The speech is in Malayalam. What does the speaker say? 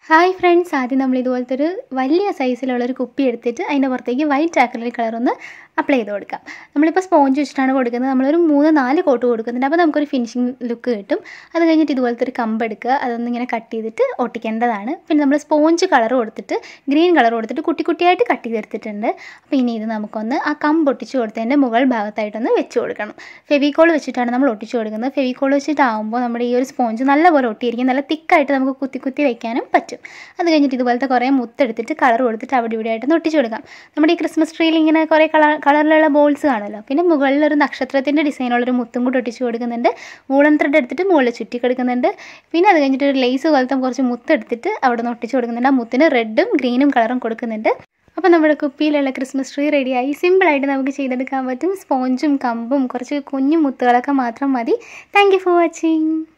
ഹായ് ഫ്രണ്ട്സ് ആദ്യം നമ്മൾ ഇതുപോലത്തെ ഒരു വലിയ സൈസിലുള്ള ഒരു കുപ്പി എടുത്തിട്ട് അതിൻ്റെ പുറത്തേക്ക് വൈറ്റ് ആക്രിലിക് കളർ ഒന്ന് അപ്ലൈ ചെയ്ത് കൊടുക്കാം നമ്മളിപ്പോൾ സ്പോഞ്ച് വെച്ചിട്ടാണ് കൊടുക്കുന്നത് നമ്മളൊരു മൂന്ന് നാല് കോട്ട് കൊടുക്കുന്നുണ്ട് അപ്പോൾ നമുക്കൊരു ഫിനിഷിംഗ് ലുക്ക് കിട്ടും അത് കഴിഞ്ഞിട്ട് ഇതുപോലത്തെ ഒരു കമ്പ് എടുക്കുക അതൊന്ന് ഇങ്ങനെ കട്ട് ചെയ്തിട്ട് ഒട്ടിക്കേണ്ടതാണ് പിന്നെ നമ്മൾ സ്പോഞ്ച് കളർ കൊടുത്തിട്ട് ഗ്രീൻ കളർ കൊടുത്തിട്ട് കുട്ടി കുട്ടിയായിട്ട് കട്ട് ചെയ്തെടുത്തിട്ടുണ്ട് അപ്പോൾ ഇനി ഇത് നമുക്കൊന്ന് ആ കമ്പ് ഒട്ടിച്ച് കൊടുത്തതിൻ്റെ മുകൾ ഭാഗത്തായിട്ടൊന്ന് വെച്ച് കൊടുക്കണം ഫെവിക്കോൾ വെച്ചിട്ടാണ് നമ്മൾ ഒട്ടിച്ച് കൊടുക്കുന്നത് ഫെവിക്കോൾ വെച്ചിട്ടാകുമ്പോൾ നമ്മുടെ ഈ ഒരു സ്പോഞ്ച് നല്ലപോലെ ഒട്ടിയിരിക്കും നല്ല തിക്കായിട്ട് നമുക്ക് കുത്തി കുത്തി വയ്ക്കാനും പറ്റും അത് കഴിഞ്ഞിട്ട് ഇതുപോലത്തെ കുറേ മുത്തെടുത്തിട്ട് കളർ കൊടുത്തിട്ട് അവിടെ ഇവിടെ ആയിട്ടൊന്ന് ഒട്ടിച്ച് കൊടുക്കാം നമ്മുടെ ഈ ക്രിസ്മസ് ട്രീയിൽ ഇങ്ങനെ കുറേ കളർ കളറിലുള്ള ബോൾസ് കാണുമല്ലോ പിന്നെ മുകളിൽ ഒരു നക്ഷത്രത്തിൻ്റെ ഡിസൈനുള്ളൊരു മുത്തും കൂടി ഒട്ടിച്ച് കൊടുക്കുന്നുണ്ട് വൂളൻ ത്രെഡ് എടുത്തിട്ട് മുകളിൽ ചുറ്റി കൊടുക്കുന്നുണ്ട് പിന്നെ അത് കഴിഞ്ഞിട്ട് ഒരു ലേസ് പോലത്തെ കുറച്ച് മുത്തെടുത്തിട്ട് അവിടെ നിന്ന് ഒട്ടിച്ച് കൊടുക്കുന്നുണ്ട് ആ മുത്തിന് റെഡും ഗ്രീനും കളറും കൊടുക്കുന്നുണ്ട് അപ്പോൾ നമ്മുടെ കുപ്പിയിലുള്ള ക്രിസ്മസ് ട്രീ റെഡിയായി സിമ്പിളായിട്ട് നമുക്ക് ചെയ്തെടുക്കാൻ പറ്റും സ്പോഞ്ചും കമ്പും കുറച്ച് കുഞ്ഞു മുത്തുകളൊക്കെ മാത്രം മതി താങ്ക് യു ഫോർ വാച്ചിങ്